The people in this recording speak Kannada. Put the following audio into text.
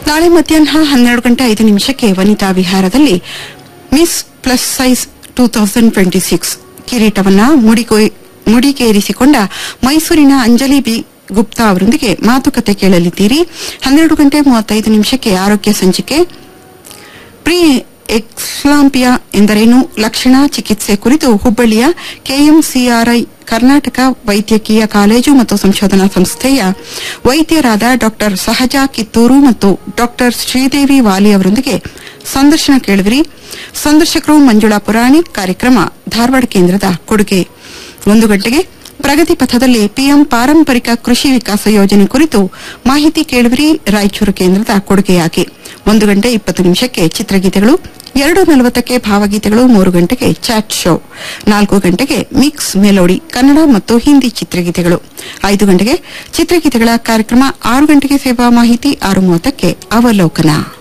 ನಾಳೆ ಮಧ್ಯಾಹ್ನ ಹನ್ನೆರಡು ಗಂಟೆ ಐದು ನಿಮಿಷಕ್ಕೆ ವನಿತಾ ವಿಹಾರದಲ್ಲಿ miss plus size two thousand twenty six ಕಿರೀಟವನ್ನ ಮುಡಿಗೊ- ಮುಡಿಗೇರಿಸಿಕೊಂಡ ಮೈಸೂರಿನ ಅಂಜಲಿ ಬಿ ಗುಪ್ತಾ ಅವರೊಂದಿಗೆ ಮಾತುಕತೆ ಕೇಳಲಿದ್ದೀರಿ ಹನ್ನೆರಡು ಗಂಟೆ ಮೂವತ್ತೈದು ನಿಮಿಷಕ್ಕೆ ಆರೋಗ್ಯ ಸಂಚಿಕೆ ಪ್ರೀ ಎಕ್ಸ್ಲಾಂಪಿಯಾ ಎಂದರೇನು ಲಕ್ಷಣ ಚಿಕಿತ್ಸೆ ಕುರಿತು ಹುಬ್ಬಳ್ಳಿಯ ಕೆಎಂಸಿಆರ್ಐ ಕರ್ನಾಟಕ ವೈದ್ಯಕೀಯ ಕಾಲೇಜು ಮತ್ತು ಸಂಶೋಧನಾ ಸಂಸ್ಥೆಯ ವೈದ್ಯರಾದ ಡಾಕ್ಟರ್ ಸಹಜಾ ಕಿತ್ತೂರು ಮತ್ತು ಡಾಕ್ಟರ್ ಶ್ರೀದೇವಿ ವಾಲಿ ಅವರೊಂದಿಗೆ ಸಂದರ್ಶನ ಕೇಳಿದ್ರಿ ಸಂದರ್ಶಕರು ಮಂಜುಳಾ ಪುರಾಣಿಕ್ ಕಾರ್ಯಕ್ರಮ ಧಾರವಾಡ ಕೇಂದ್ರದ ಕೊಡುಗೆ ಒಂದು ಗಂಟೆಗೆ ಪ್ರಗತಿ ಪಥದಲ್ಲಿ ಪಿಎಂ ಪಾರಂಪರಿಕ ಕೃಷಿ ವಿಕಾಸ ಯೋಜನೆ ಕುರಿತು ಮಾಹಿತಿ ಕೇಳುವಿರಿ ರಾಯಚೂರು ಕೇಂದ್ರದ ಕೊಡುಗೆಯಾಗಿ ಒಂದು ಗಂಟೆ ಇಪ್ಪತ್ತು ನಿಮಿಷಕ್ಕೆ ಚಿತ್ರಗೀತೆಗಳು ಎರಡು ನಲವತ್ತಕ್ಕೆ ಭಾವಗೀತೆಗಳು ಮೂರು ಗಂಟೆಗೆ ಚಾಟ್ ಶೋ ನಾಲ್ಕು ಗಂಟೆಗೆ ಮಿಕ್ಸ್ ಮೆಲೋಡಿ ಕನ್ನಡ ಮತ್ತು ಹಿಂದಿ ಚಿತ್ರಗೀತೆಗಳು ಐದು ಗಂಟೆಗೆ ಚಿತ್ರಗೀತೆಗಳ ಕಾರ್ಯಕ್ರಮ ಆರು ಗಂಟೆಗೆ ಸೇವಾ ಮಾಹಿತಿ ಆರು ಮೂವತ್ತಕ್ಕೆ ಅವಲೋಕನ